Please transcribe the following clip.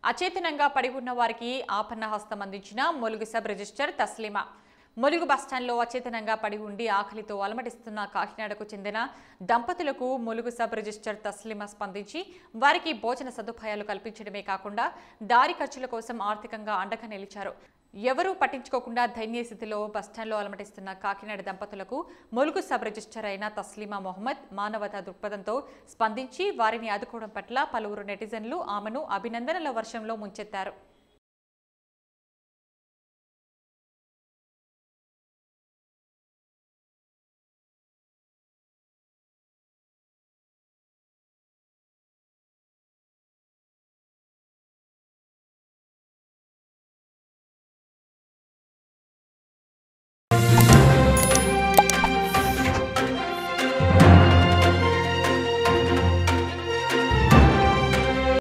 అచేతనంగా పడి ఉన్న వారికి ఆపన్న హస్తం అందించిన ములుగు సబ్ రిజిస్టర్ తస్లీమా ములుగు బస్టాండ్లో అచేతనంగా పడి ఉండి ఆకలితో అలమటిస్తున్న కాకినాడకు చెందిన దంపతులకు ములుగు సబ్ రిజిస్టర్ తస్లీమా స్పందించి వారికి భోజన సదుపాయాలు కల్పించడమే కాకుండా దారి ఖర్చుల కోసం ఆర్థికంగా అండగా నిలిచారు ఎవరూ పట్టించుకోకుండా దైన్య స్థితిలో బస్టాండ్లో అలమటిస్తున్న కాకినాడ దంపతులకు ములుగు సబ్ రిజిస్టర్ అయిన తస్లీమా మొహమ్మద్ మానవతా దృక్పథంతో స్పందించి వారిని ఆదుకోవడం పట్ల పలువురు నెటిజన్లు ఆమెను అభినందనల వర్షంలో ముంచెత్తారు